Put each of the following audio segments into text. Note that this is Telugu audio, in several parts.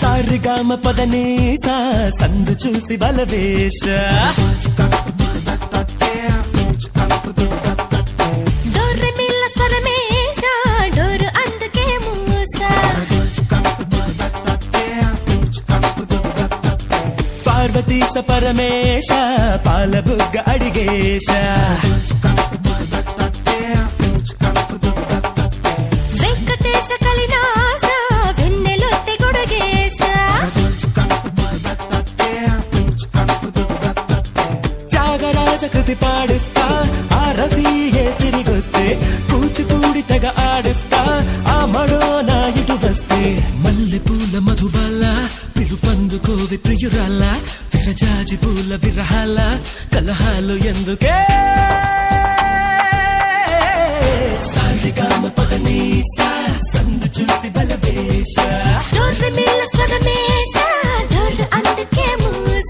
సారిగామ పదనీసా సందు చూసి బలవేశ డోర్రె మిల్ల స్వరమేశ డోరు అందుకే మూస పార్వతీశ పరమేశ పాలబుగ్గ అడిగేశ వెంకటేశ కలినాశ వెన్నెలొత్తి గుడగేశ త్యాగరాజ కృతి పాడిస్తా ఆ రవియే తిరిగొస్తే కూచిపూడి తెగ ఆడిస్తా ఆ మడో నా ఇటు వస్తే మల్లె పూల మధుబాల పిలుపందుకోవి ప్రియురాల విరజాజి పూల విరహాల కలహాలు ఎందుకే సారిగామ పదని సా సందు చూసి బలవేశ డోర్రె మిల్ల స్వరమేశ డోరు అందుకే మూస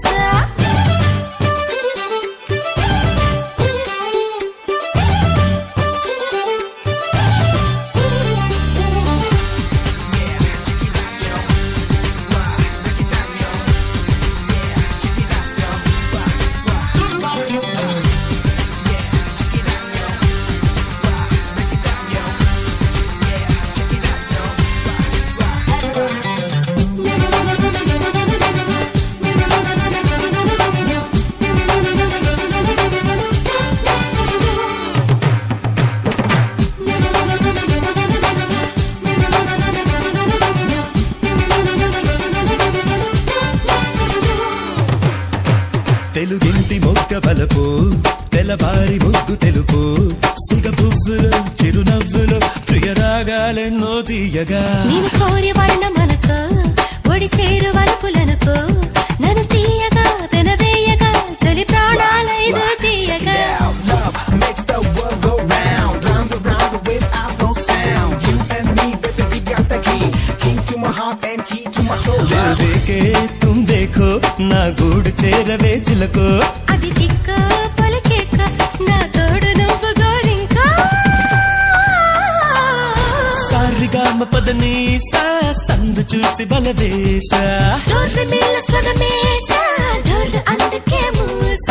తెలుగింటి మొగ్గ బలపు తెల్లవారి ముగ్గు తెలుపు సిగ పువ్వులు చిరునవ్వులు ప్రియరాగాలెన్నో తీయగా నేను కోరి వర్ణమనుకో ఒడి చేరు వలుపులనుకో నన్ను తీయగా పెనవేయగా చలి ప్రాణాలైదు తీయగా Love makes the world go round, round and round without no sound. You and me, baby, we got the key, key to my heart and key to my soul. Dil దేకే తుమ్ దేఖో నా గూడు చేరవే చిలకో అది తిక్క పలికేక నా తోడు నువ్వు గోరింకా సారిగామ పదని సా సందు చూసి బలవేశ డోర్రె మిల్ల స్వరమేశ డోరు అందుకే మూస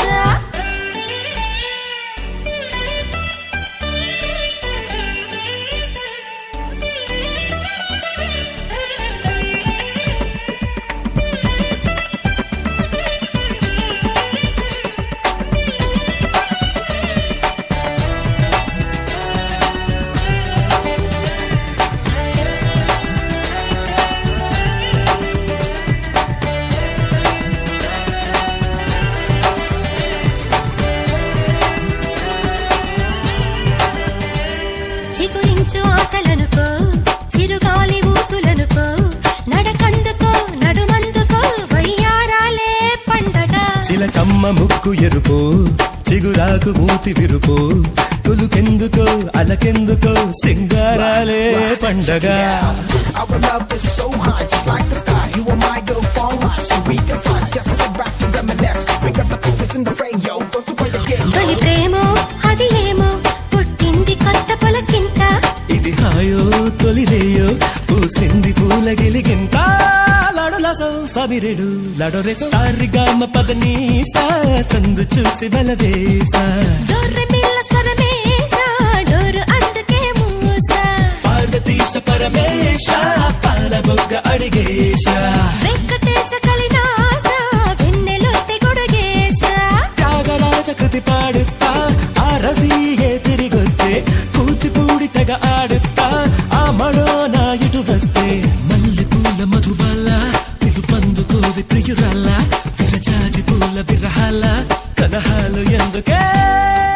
చిగురించు ఆశలనుకో చిరుగాలి ఊసులనుకో నడకందుకో నడుమందుకో వయ్యారాలే పండగ చిలకమ్మ ముక్కు ఎరుపు చిగురాకు మూతి విరుపు తులుకెందుకో అలకెందుకో సింగారాలే పండగ Our love is so high, just like the sky. You and my girl fall high, so we can fly. Just sit back and reminisce. We got the pictures in the frame, yo. Don't you play the game. తొలి ప్రేమో అది ఏమో పుట్టింది కొత్త పొలకింత ఇది హాయో తొలిరేయో పూసింది పూల గిలిగింత లాడులాసో ఫమిరెడు లాడోరే సారిగామ పదని సా సందు చూసి బలవేసా డోర్రె మిల్ల స్వరమేశ డోరు అందుకే మూస పార్వతీశ పరమేశ పాలబొగ్గ అడిగేశ వెంకటేశ కలినాశ వెన్నెలొత్తి గుడగేశ త్యాగరాజ కృతి పాడిస్తా ఆ రవియే తిరిగొస్తే కూచిపూడి తెగ ఆడిస్తా ఆ మడో నా ఇటు వస్తే మల్లె పూల మధుబాల పిలుపందుకోవి ప్రియురాల విరజాజి పూల విరహాల కలహాలు ఎందుకే